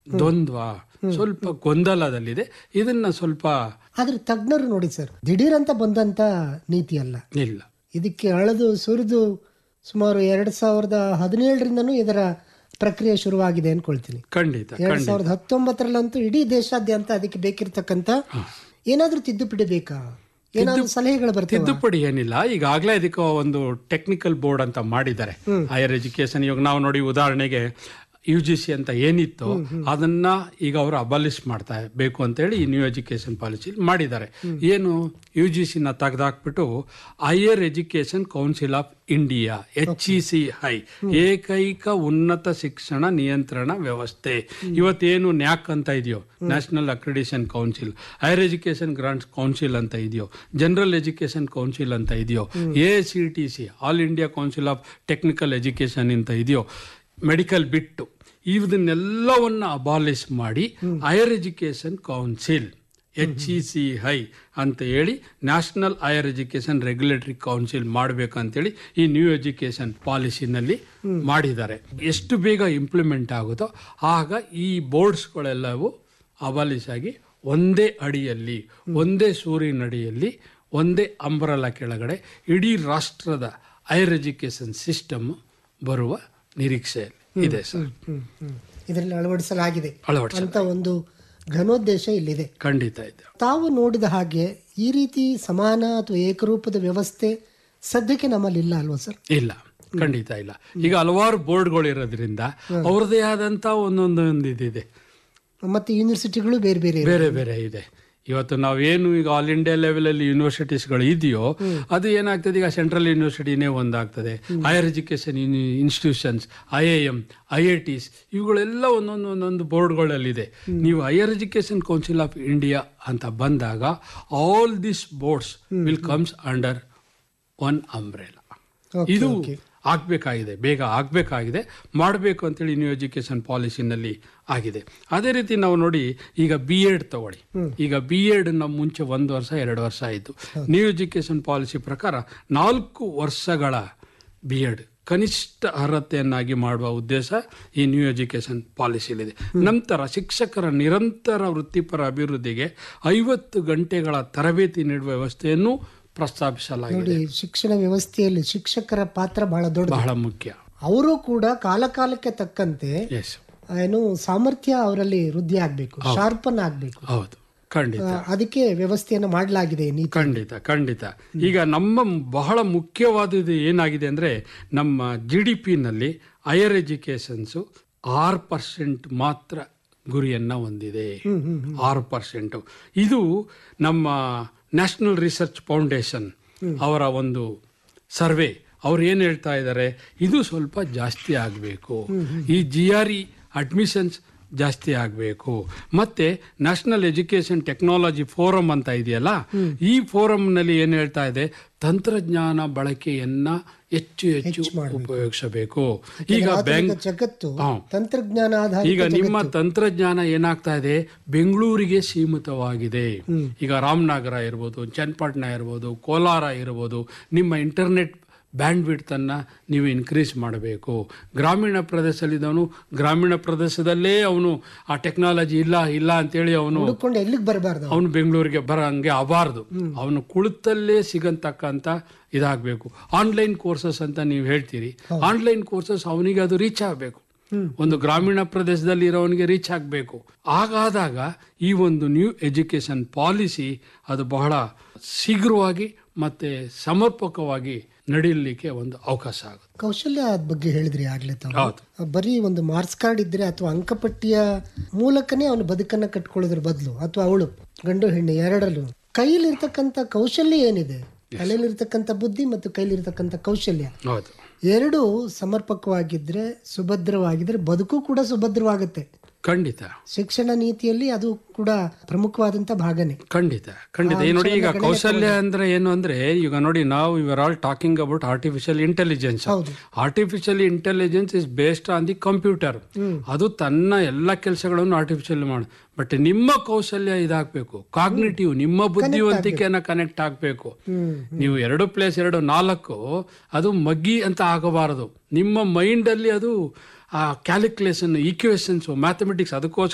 ದ್ವಂದ್ವ ಸ್ವಲ್ಪ ಗೊಂದಲದಲ್ಲಿದೆ ಇದನ್ನ ಸ್ವಲ್ಪ ಆದ್ರೆ ತಜ್ಞರು ನೋಡಿ ಸರ್ ದಿಢೀರಂತ ಬಂದಂತ ನೀತಿ ಅಲ್ಲ ಇಲ್ಲ ಇದಕ್ಕೆ ಅಳೆದು ಸುರಿದು ಸುಮಾರು ಎರಡ್ ಸಾವಿರದ ಹದಿನೇಳರಿಂದನೂ ಇದರ ಪ್ರಕ್ರಿಯೆ ಶುರುವಾಗಿದೆ ಅನ್ಕೊಳ್ತೀನಿ ಖಂಡಿತ ಎರಡ್ ಸಾವಿರದ ಹತ್ತೊಂಬತ್ತರಲ್ಲಂತೂ ಇಡೀ ದೇಶಾದ್ಯಂತ ಅದಕ್ಕೆ ಬೇಕಿರ್ತಕ್ಕಂತ ಏನಾದ್ರೂ ತಿದ್ದುಪಡಿ ಬೇಕಾ ಏನಾದ್ರೂ ಸಲಹೆಗಳು ಬರ್ತವೆ ತಿದ್ದುಪಡಿ ಏನಿಲ್ಲ ಈಗಾಗಲೇ ಅದಕ್ಕೆ ಒಂದು ಟೆಕ್ನಿಕಲ್ ಬೋರ್ಡ್ ಅಂತ ಮಾಡಿದ್ದಾರೆ ಹೈಯರ್ ಎಜುಕೇಶನ್ ಇವಾಗ ನಾವು ನೋಡಿ ಉದಾಹರಣೆಗೆ ಯು ಜಿ ಸಿ ಅಂತ ಏನಿತ್ತು ಅದನ್ನ ಈಗ ಅವರು ಅಬಾಲಿಷ್ ಮಾಡ್ತಾ ಬೇಕು ಅಂತೇಳಿ ಈ ನ್ಯೂ ಎಜುಕೇಶನ್ ಪಾಲಿಸಿ ಮಾಡಿದ್ದಾರೆ ಏನು ಯು ಜಿ ಸಿನ ತೆಗೆದಾಕ್ಬಿಟ್ಟು higher education council of India H E C I ಏಕೈಕ ಉನ್ನತ ಶಿಕ್ಷಣ ನಿಯಂತ್ರಣ ವ್ಯವಸ್ಥೆ ಇವತ್ತೇನು ನ್ಯಾಕ್ ಅಂತ ಇದೆಯೋ national accreditation council higher education grants council ಅಂತ ಇದೆಯೋ ಜನರಲ್ ಎಜುಕೇಶನ್ ಕೌನ್ಸಿಲ್ ಅಂತ ಇದೆಯೋ A C T C all India council of technical education ಅಂತ ಇದೆಯೋ ಮೆಡಿಕಲ್ ಬಿಟ್ಟು ಇದನ್ನೆಲ್ಲವನ್ನ ಅಬಾಲಿಷ್ ಮಾಡಿ higher education council H E C I ಅಂತ ಹೇಳಿ national higher education regulatory council ಮಾಡಬೇಕಂತೇಳಿ ಈ ನ್ಯೂ ಎಜುಕೇಶನ್ ಪಾಲಿಸಿನಲ್ಲಿ ಮಾಡಿದ್ದಾರೆ ಎಷ್ಟು ಬೇಗ ಇಂಪ್ಲಿಮೆಂಟ್ ಆಗುತ್ತೋ ಆಗ ಈ ಬೋರ್ಡ್ಸ್ಗಳೆಲ್ಲವೂ ಅಬಾಲಿಷ್ ಆಗಿ ಒಂದೇ ಅಡಿಯಲ್ಲಿ ಒಂದೇ ಸೂರಿನಡಿಯಲ್ಲಿ ಒಂದೇ ಅಂಬರಲ ಕೆಳಗಡೆ ಇಡೀ ರಾಷ್ಟ್ರದ ಹೈಯರ್ ಎಜುಕೇಶನ್ ಸಿಸ್ಟಮ್ ಬರುವ ನಿರೀಕ್ಷೆ ಇದೆ ಸರ್ ಇದರಲ್ಲಿ ಅಳವಡಿಸಲಾಗಿದೆ ಅಳವಡಿಸ ಅಂತ ಒಂದು ಘನೋದ್ದೇಶ ಇಲ್ಲಿದೆ ಖಂಡಿತ ಇದೆ ತಾವು ನೋಡಿದ ಹಾಗೆ ಈ ರೀತಿ ಸಮಾನ ಅಥವಾ ಏಕರೂಪದ ವ್ಯವಸ್ಥೆ ಸದ್ಯಕ್ಕೆ ನಮ್ಮಲ್ಲಿ ಇಲ್ಲ ಅಲ್ವಾ ಸರ್ ಇಲ್ಲ ಖಂಡಿತ ಇಲ್ಲ ಈಗ ಹಲವಾರು ಬೋರ್ಡ್ಗಳು ಇರೋದ್ರಿಂದ ಅವ್ರದ್ದೇ ಆದಂತ ಒಂದೊಂದು ಒಂದು ಇದಿದೆ ಮತ್ತೆ ಯೂನಿವರ್ಸಿಟಿಗಳು ಬೇರೆ ಬೇರೆ ಇವೆ. ಬೇರೆ ಬೇರೆ ಇದೆ ಇವತ್ತು ನಾವೇನು ಈಗ ಆಲ್ ಇಂಡಿಯಾ ಲೆವೆಲಲ್ಲಿ ಯೂನಿವರ್ಸಿಟೀಸ್ಗಳು ಇದೆಯೋ ಅದು ಏನಾಗ್ತದೆ ಈಗ ಸೆಂಟ್ರಲ್ ಯೂನಿವರ್ಸಿಟಿನೇ ಒಂದಾಗ್ತದೆ higher education institutions I I M I I Ts ಇವುಗಳೆಲ್ಲ ಒಂದೊಂದು ಒಂದೊಂದು ಬೋರ್ಡ್ಗಳಲ್ಲಿದೆ ನೀವು higher education council of India ಅಂತ ಬಂದಾಗ all this boards will comes under one umbrella Okay, ಇದು okay. ಆಗ್ಬೇಕಾಗಿದೆ ಬೇಗ ಆಗ್ಬೇಕಾಗಿದೆ ಮಾಡಬೇಕು ಅಂತೇಳಿ ನ್ಯೂ ಎಜುಕೇಶನ್ ಪಾಲಿಸಿನಲ್ಲಿ ಆಗಿದೆ ಅದೇ ರೀತಿ ನಾವು ನೋಡಿ ಈಗ ಬಿ ಎಡ್ ತಗೊಳ್ಳಿ ಈಗ ಬಿ ಎಡ್ ನಮ್ಮ ಮುಂಚೆ ಒಂದು ವರ್ಷ ಎರಡು ವರ್ಷ ಆಯಿತು ನ್ಯೂ ಎಜುಕೇಶನ್ ಪಾಲಿಸಿ ಪ್ರಕಾರ ನಾಲ್ಕು ವರ್ಷಗಳ ಬಿ ಎಡ್ ಕನಿಷ್ಠ ಅರ್ಹತೆಯನ್ನಾಗಿ ಮಾಡುವ ಉದ್ದೇಶ ಈ ನ್ಯೂ ಎಜುಕೇಶನ್ ಪಾಲಿಸಿಲಿದೆ ನಂತರ ಶಿಕ್ಷಕರ ನಿರಂತರ ವೃತ್ತಿಪರ ಅಭಿವೃದ್ಧಿಗೆ ಐವತ್ತು ಗಂಟೆಗಳ ತರಬೇತಿ ನೀಡುವ ವ್ಯವಸ್ಥೆಯನ್ನು ಪ್ರಸ್ತಾಪಿಸಲಾಗಿದೆ ನೋಡಿ ಶಿಕ್ಷಣ ವ್ಯವಸ್ಥೆಯಲ್ಲಿ ಶಿಕ್ಷಕರ ಪಾತ್ರ ಬಹಳ ದೊಡ್ಡ ಬಹಳ ಮುಖ್ಯ ಅವರು ಕೂಡ ಕಾಲ ಕಾಲಕ್ಕೆ ತಕ್ಕಂತೆ ಎಸ್ ಏನು ಸಾಮರ್ಥ್ಯ ಅವರಲ್ಲಿ ವೃದ್ಧಿ ಆಗ್ಬೇಕು ಶಾರ್ಪನ್ ಆಗ್ಬೇಕು ಹೌದು ಖಂಡಿತ ಆ, ಅದಕ್ಕೆ ವ್ಯವಸ್ಥೆಯನ್ನು ಮಾಡಲಾಗಿದೆ ಈ ನೀತಿ ಖಂಡಿತ ಖಂಡಿತ ಈಗ ನಮ್ಮ ಬಹಳ ಮುಖ್ಯವಾದದ್ದು ಏನಾಗಿದೆ ಅಂದ್ರೆ ನಮ್ಮ ಜಿ ಡಿ ಪಿನಲ್ಲಿ ಹೈಯರ್ ಎಜುಕೇಶನ್ಸು ಆರು ಪರ್ಸೆಂಟ್ ಮಾತ್ರ ಗುರಿಯನ್ನ ಹೊಂದಿದೆ ಆರು ಪರ್ಸೆಂಟ್ ಇದು ನಮ್ಮ ನ್ಯಾಷನಲ್ ರಿಸರ್ಚ್ ಫೌಂಡೇಶನ್ ಅವರ ಒಂದು ಸರ್ವೆ ಅವ್ರು ಏನು ಹೇಳ್ತಾ ಇದ್ದಾರೆ ಇದು ಸ್ವಲ್ಪ ಜಾಸ್ತಿ ಆಗಬೇಕು ಈ ಜಿ ಆರ್ ಇ ಅಡ್ಮಿಷನ್ಸ್ ಜಾಸ್ತಿ ಆಗಬೇಕು ಮತ್ತೆ ನ್ಯಾಷನಲ್ ಎಜುಕೇಶನ್ ಟೆಕ್ನಾಲಜಿ ಫೋರಮ್ ಅಂತ ಇದೆಯಲ್ಲ ಈ ಫೋರಂನಲ್ಲಿ ಏನು ಹೇಳ್ತಾ ಇದೆ ತಂತ್ರಜ್ಞಾನ ಬಳಕೆಯನ್ನ ಹೆಚ್ಚು ಹೆಚ್ಚು ಉಪಯೋಗಿಸಬೇಕು ಈಗ ಬ್ಯಾಂಕ್ ಜಗತ್ತು ಹಾ. ತಂತ್ರಜ್ಞಾನ ಆಧಾರಿತ ಈಗ ನಿಮ್ಮ ತಂತ್ರಜ್ಞಾನ ಏನಾಗ್ತಾ ಇದೆ ಬೆಂಗಳೂರಿಗೆ ಸೀಮಿತವಾಗಿದೆ ಈಗ ರಾಮನಗರ ಇರ್ಬೋದು ಚನ್ನಪಟ್ಟಣ ಇರ್ಬೋದು ಕೋಲಾರ ಇರ್ಬೋದು ನಿಮ್ಮ ಇಂಟರ್ನೆಟ್ ಬ್ಯಾಂಡ್ ವಿಡ್ತನ್ನು ನೀವು ಇನ್ಕ್ರೀಸ್ ಮಾಡಬೇಕು ಗ್ರಾಮೀಣ ಪ್ರದೇಶದಲ್ಲಿದ್ದವನು ಗ್ರಾಮೀಣ ಪ್ರದೇಶದಲ್ಲೇ ಅವನು ಆ ಟೆಕ್ನಾಲಜಿ ಇಲ್ಲ ಇಲ್ಲ ಅಂತೇಳಿ ಅವನು ಹುಡುಕೊಂಡು ಎಲ್ಲಿಗೆ ಬರಬಾರ್ದು ಅವನು ಬೆಂಗಳೂರಿಗೆ ಬರಂಗೆ ಆಗಬಾರ್ದು ಅವನು ಕುಳಿತಲ್ಲೇ ಸಿಗಂತಕ್ಕಂಥ ಇದಾಗಬೇಕು ಆನ್ಲೈನ್ ಕೋರ್ಸಸ್ ಅಂತ ನೀವು ಹೇಳ್ತೀರಿ ಆನ್ಲೈನ್ ಕೋರ್ಸಸ್ ಅವನಿಗೆ ಅದು ರೀಚ್ ಆಗಬೇಕು ಒಂದು ಗ್ರಾಮೀಣ ಪ್ರದೇಶದಲ್ಲಿ ಇರೋವನಿಗೆ ರೀಚ್ ಆಗಬೇಕು ಹಾಗಾದಾಗ ಈ ಒಂದು ನ್ಯೂ ಎಜುಕೇಶನ್ ಪಾಲಿಸಿ ಅದು ಬಹಳ ಶೀಘ್ರವಾಗಿ ಮತ್ತೆ ಸಮರ್ಪಕವಾಗಿ ನಡೀಲಿಕ್ಕೆ ಒಂದು ಅವಕಾಶ ಆಗುತ್ತೆ ಕೌಶಲ್ಯ ಬಗ್ಗೆ ಹೇಳಿದ್ರಿ ಆಗ್ಲೇ ತಾವು ಹೌದು. ಬರೀ ಒಂದು ಮಾರ್ಕ್ಸ್ ಕಾರ್ಡ್ ಇದ್ರೆ ಅಥವಾ ಅಂಕಪಟ್ಟಿಯ ಮೂಲಕನೇ ಅವನು ಬದುಕನ್ನ ಕಟ್ಕೊಳ್ಳೋದ್ರ ಬದಲು ಅಥವಾ ಅವಳು ಗಂಡು ಹೆಣ್ಣು ಎರಡರಲ್ಲೂ ಕೈಲಿರ್ತಕ್ಕಂಥ ಕೌಶಲ್ಯ ಏನಿದೆ ತಲೆಯಲ್ಲಿರ್ತಕ್ಕಂಥ ಬುದ್ಧಿ ಮತ್ತು ಕೈಲಿರ್ತಕ್ಕಂಥ ಕೌಶಲ್ಯ ಹೌದು ಎರಡು ಸಮರ್ಪಕವಾಗಿದ್ರೆ ಸುಭದ್ರವಾಗಿದ್ರೆ ಬದುಕು ಕೂಡ ಸುಭದ್ರವಾಗುತ್ತೆ ಖಂಡಿತ ಶಿಕ್ಷಣ ನೀತಿಯಲ್ಲಿ ಅದು ಕೂಡ ಪ್ರಮುಖವಾದಂತ ಭಾಗನೇ ಖಂಡಿತ ಖಂಡಿತ ಈ ನೋಡಿ ಈಗ ಕೌಶಲ್ಯ ಅಂದ್ರೆ ಏನು ಅಂದ್ರೆ ಈಗ ನೋಡಿ ನಾವು ಇವರ್ all talking about artificial intelligence ಹೌದು. Artificial intelligence is based on the computer ಅದು ತನ್ನ ಎಲ್ಲ ಕೆಲಸಗಳನ್ನು ಆರ್ಟಿಫಿಷಿಯಲ್ ಮಾಡಿ ಬಟ್ ನಿಮ್ಮ ಕೌಶಲ್ಯ ಇದಾಗಬೇಕು ಕಾಗ್ನಿಟಿವ್ ನಿಮ್ಮ ಬುದ್ಧಿವಂತಿಕೆಯನ್ನ ಕನೆಕ್ಟ್ ಆಗಬೇಕು ನೀವು ಎರಡು ಪ್ಲೇಸ್ ಎರಡು ನಾಲ್ಕು ಅದು ಮಗ್ಗಿ ಅಂತ ಆಗಬಾರದು ನಿಮ್ಮ ಮೈಂಡ್ ಅಲ್ಲಿ ಅದು ಆ ಕ್ಯಾಲ್ಕುಲೇಷನ್ ಈಕ್ವೇಷನ್ಸ್ ಮ್ಯಾಥಮೆಟಿಕ್ಸ್ ಅದಕ್ಕೋಸ್ಕರ